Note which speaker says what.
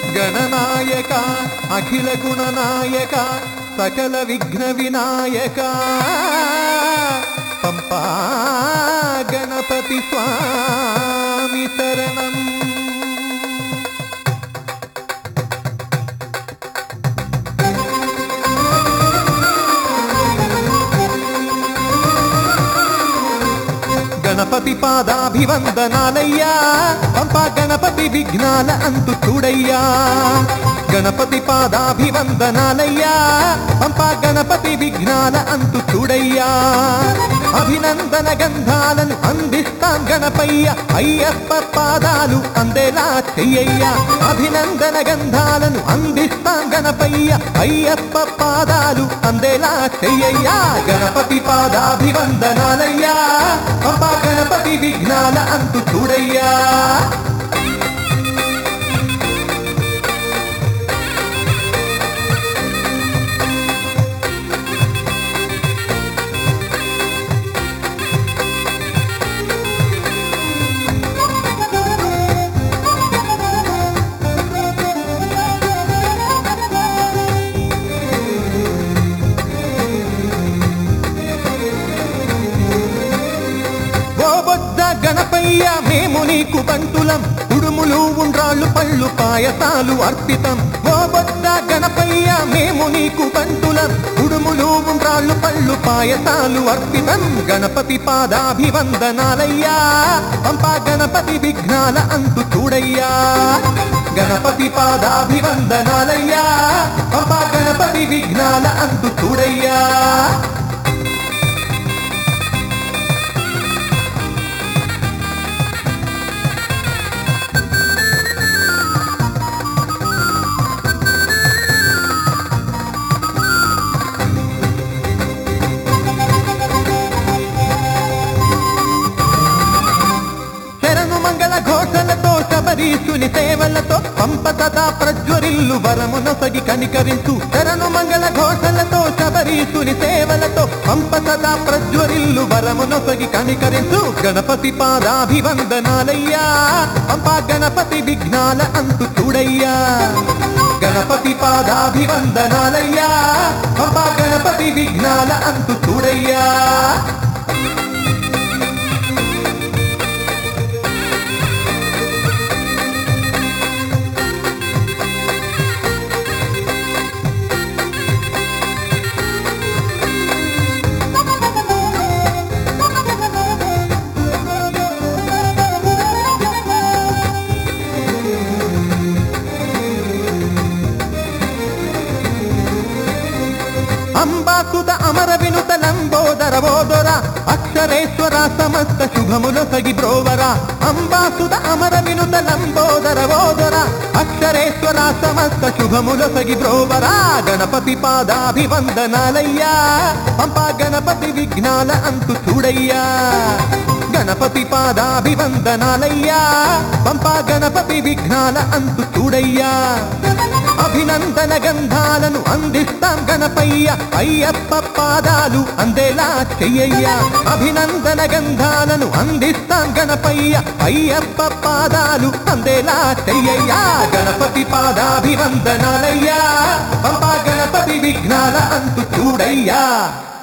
Speaker 1: గణనాయక అఖిల గుణనాయక సకల విఘ్న వినాయక పంపా గణపతి స్వామి శరణం గణపతి పాదాభివందనాలయ్యా పంపా గణపతి విఘ్నాల అంతు చూడయ్యా గణపతి పాదాభివందనాలయ్యా పంపా గణపతి విఘ్నాల అంతు చూడయ్యా అభినందన గంధాలను అందిస్తాం గణపయ్య అయ్యప్ప పాదాలు అందేలా చెయ్యయ్యా అభినందన గంధాలను అందిస్తాం గణపయ్య అయ్యప్ప పాదాలు అందేలా చెయ్యయ్యా గణపతి పాదాభివందనాలయ్యా పంపా గణపతి విఘ్నాల అంతు చూడయ్యా ఓ బొద్ద గణపయ్య మేము నీకు బంటులం ఉడుములు ఉండ్రాళ్ళు పళ్ళు పాయసాలు అర్పితం ఓ బొద్ద గణపయ్య మేము నీకు బంటులం ఉడుములు ఉండ్రాళ్ళు పళ్ళు పాయసాలు అర్పితం గణపతి పాదాభివందనాలయ్యా పంపా గణపతి విఘ్నాల అంతు చూడయ్యా గణపతి పాదాభివందనాలయ్యా పంపా గణపతి విఘ్నాల అంతు చూడయ్యా శరణు మంగళ ఘోషలతో శబరీషుని సేవలతో పంప సదా ప్రజ్వరిల్లు వరమునొసగి కనికరించు శరణు మంగళ ఘోషలతో శబరీషుని సేవలతో పంప సదా ప్రజ్వరిల్లు వరమునొసగి కనికరించు గణపతి పాదాభివందనాలయ్యా పంపా గణపతి విఘ్నాల అంతు చూడయ్యా గణపతి పాదాభివందనాలయ్యా పంపా గణపతి విఘ్నాల అంతు చూడయ్యా అంబాసుత అమర వినుత లంబోదర ఓదర అక్షరేశ్వర సమస్త శుభముల సగి బ్రోవర అంబాసుత అమర వినుత లంబోదర ఓదర అక్షరేశ్వర సమస్త శుభముల సగి బ్రోవర గణపతి పాదాభివందనాలయ్యా పంపా గణపతి విఘ్నాల అంతు చూడయ్యా గణపతి పాదాభివందనాలయ్యా పంపా గణపతి విఘ్నాల అంతు చూడయ్యా అభినందన గంధాలను అందిస్తాం గణపయ్య అయ్యప్ప పాదాలు అందేలా చెయ్యయ్యా అభినందన గంధాలను అందిస్తాం గణపయ్య అయ్యప్ప పాదాలు అందేలా చెయ్యయ్యా గణపతి పాదాభివందనాలయ్యా పంపా గణపతి విఘ్నాల అంతు చూడయ్యా